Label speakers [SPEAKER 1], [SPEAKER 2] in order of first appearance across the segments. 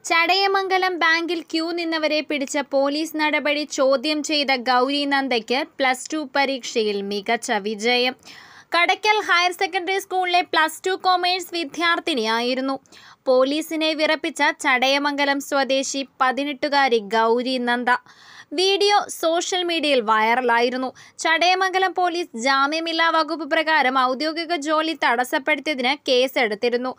[SPEAKER 1] ചടയമംഗലം ബാങ്കിൽ ക്യൂ നിന്നവരെ പിടിച്ച പോലീസ് നടപടി ചോദ്യം ചെയ്ത ഗൗരി നന്ദയ്ക്ക് പ്ലസ് ടു പരീക്ഷയിൽ മികച്ച വിജയം കടയ്ക്കൽ ഹയർ സെക്കൻഡറി സ്കൂളിലെ പ്ലസ് ടു കൊമേഴ്സ് വിദ്യാർത്ഥിനിയായിരുന്നു പോലീസിനെ വിറപ്പിച്ച ചടയമംഗലം സ്വദേശി പതിനെട്ടുകാരി ഗൗരി നന്ദ വീഡിയോ സോഷ്യൽ മീഡിയയിൽ വൈറലായിരുന്നു ചടയമംഗലം പോലീസ് ജാമ്യമില്ലാ വകുപ്പ് പ്രകാരം ഔദ്യോഗിക ജോലി തടസ്സപ്പെടുത്തിയതിന് കേസെടുത്തിരുന്നു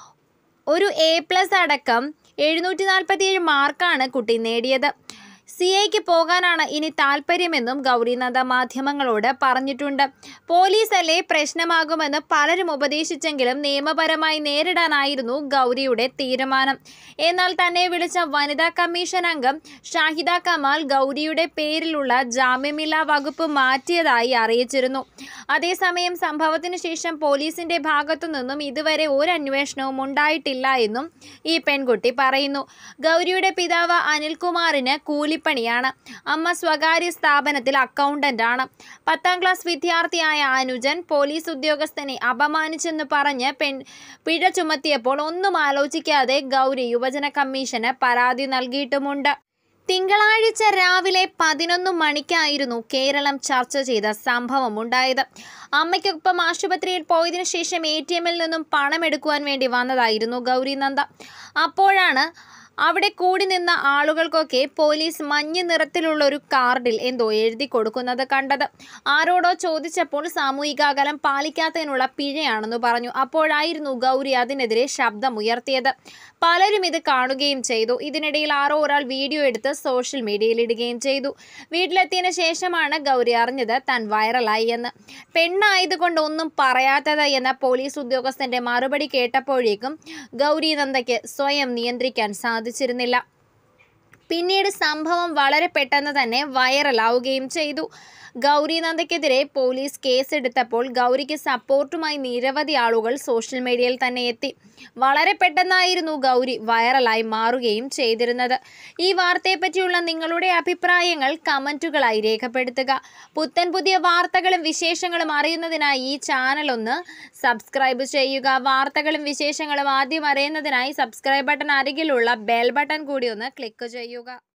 [SPEAKER 1] ഒരു എ പ്ലസ് അടക്കം എഴുന്നൂറ്റി നാൽപ്പത്തിയേഴ് മാർക്കാണ് കുട്ടി നേടിയത് സി എക്ക് പോകാനാണ് ഇനി താല്പര്യമെന്നും ഗൗരിനന്ദ മാധ്യമങ്ങളോട് പറഞ്ഞിട്ടുണ്ട് പോലീസല്ലേ പ്രശ്നമാകുമെന്ന് പലരും ഉപദേശിച്ചെങ്കിലും നിയമപരമായി നേരിടാനായിരുന്നു ഗൗരിയുടെ തീരുമാനം എന്നാൽ തന്നെ വിളിച്ച വനിതാ കമ്മീഷൻ അംഗം ഷാഹിദ കമാൽ ഗൗരിയുടെ പേരിലുള്ള ജാമ്യമില്ലാ വകുപ്പ് മാറ്റിയതായി അറിയിച്ചിരുന്നു അതേസമയം സംഭവത്തിന് ശേഷം പോലീസിന്റെ ഭാഗത്തു നിന്നും ഇതുവരെ ഒരു അന്വേഷണവും ഉണ്ടായിട്ടില്ല എന്നും ഈ പെൺകുട്ടി പറയുന്നു ഗൗരിയുടെ പിതാവ് അനിൽകുമാറിന് കൂലിപ്പണിയാണ് അമ്മ സ്വകാര്യ സ്ഥാപനത്തിൽ അക്കൗണ്ടന്റ് ആണ് പത്താം ക്ലാസ് വിദ്യാർത്ഥിയായ അനുജൻ പോലീസ് ഉദ്യോഗസ്ഥനെ അപമാനിച്ചെന്ന് പറഞ്ഞ് പെൺ പിഴ ചുമത്തിയപ്പോൾ ഒന്നും ആലോചിക്കാതെ ഗൗരി യുവജന കമ്മീഷന് പരാതി നൽകിയിട്ടുമുണ്ട് തിങ്കളാഴ്ച രാവിലെ പതിനൊന്ന് മണിക്കായിരുന്നു കേരളം ചർച്ച ചെയ്ത സംഭവം ഉണ്ടായത് അമ്മയ്ക്കൊപ്പം ആശുപത്രിയിൽ പോയതിനു ശേഷം എ ടി എമ്മിൽ നിന്നും പണം എടുക്കുവാൻ വേണ്ടി വന്നതായിരുന്നു ഗൗരി നന്ദ അപ്പോഴാണ് അവിടെ കൂടി നിന്ന ആളുകൾക്കൊക്കെ പോലീസ് മഞ്ഞ നിറത്തിലുള്ള ഒരു കാർഡിൽ എന്തോ എഴുതി കൊടുക്കുന്നത് കണ്ടത് ആരോടോ ചോദിച്ചപ്പോൾ സാമൂഹിക അകലം പാലിക്കാത്തതിനുള്ള പിഴയാണെന്ന് പറഞ്ഞു അപ്പോഴായിരുന്നു ഗൗരി അതിനെതിരെ ശബ്ദമുയർത്തിയത് പലരും ഇത് കാണുകയും ചെയ്തു ഇതിനിടയിൽ ആരോ ഒരാൾ വീഡിയോ എടുത്ത് സോഷ്യൽ മീഡിയയിൽ ഇടുകയും ചെയ്തു വീട്ടിലെത്തിയതിനു ശേഷമാണ് ഗൗരി അറിഞ്ഞത് താൻ വൈറലായി എന്ന് പെണ്ണായതുകൊണ്ട് ഒന്നും പറയാത്തത് എന്ന പോലീസ് ഉദ്യോഗസ്ഥന്റെ മറുപടി കേട്ടപ്പോഴേക്കും ഗൗരി നന്ദയ്ക്ക് സ്വയം നിയന്ത്രിക്കാൻ സാധിച്ചിരുന്നില്ല പിന്നീട് സംഭവം വളരെ പെട്ടെന്ന് തന്നെ വൈറലാവുകയും ചെയ്തു ഗൗരി നന്ദയ്ക്കെതിരെ പോലീസ് കേസെടുത്തപ്പോൾ ഗൗരിക്ക് സപ്പോർട്ടുമായി നിരവധി ആളുകൾ സോഷ്യൽ മീഡിയയിൽ തന്നെ എത്തി വളരെ പെട്ടെന്നായിരുന്നു ഗൗരി വൈറലായി മാറുകയും ചെയ്തിരുന്നത് ഈ വാർത്തയെപ്പറ്റിയുള്ള നിങ്ങളുടെ അഭിപ്രായങ്ങൾ കമൻറ്റുകളായി രേഖപ്പെടുത്തുക പുത്തൻ പുതിയ വാർത്തകളും വിശേഷങ്ങളും അറിയുന്നതിനായി ഈ ചാനൽ ഒന്ന് സബ്സ്ക്രൈബ് ചെയ്യുക വാർത്തകളും വിശേഷങ്ങളും ആദ്യം അറിയുന്നതിനായി സബ്സ്ക്രൈബ് ബട്ടൺ അരികിലുള്ള ബെൽ ബട്ടൺ കൂടി ഒന്ന് ക്ലിക്ക് ചെയ്യുക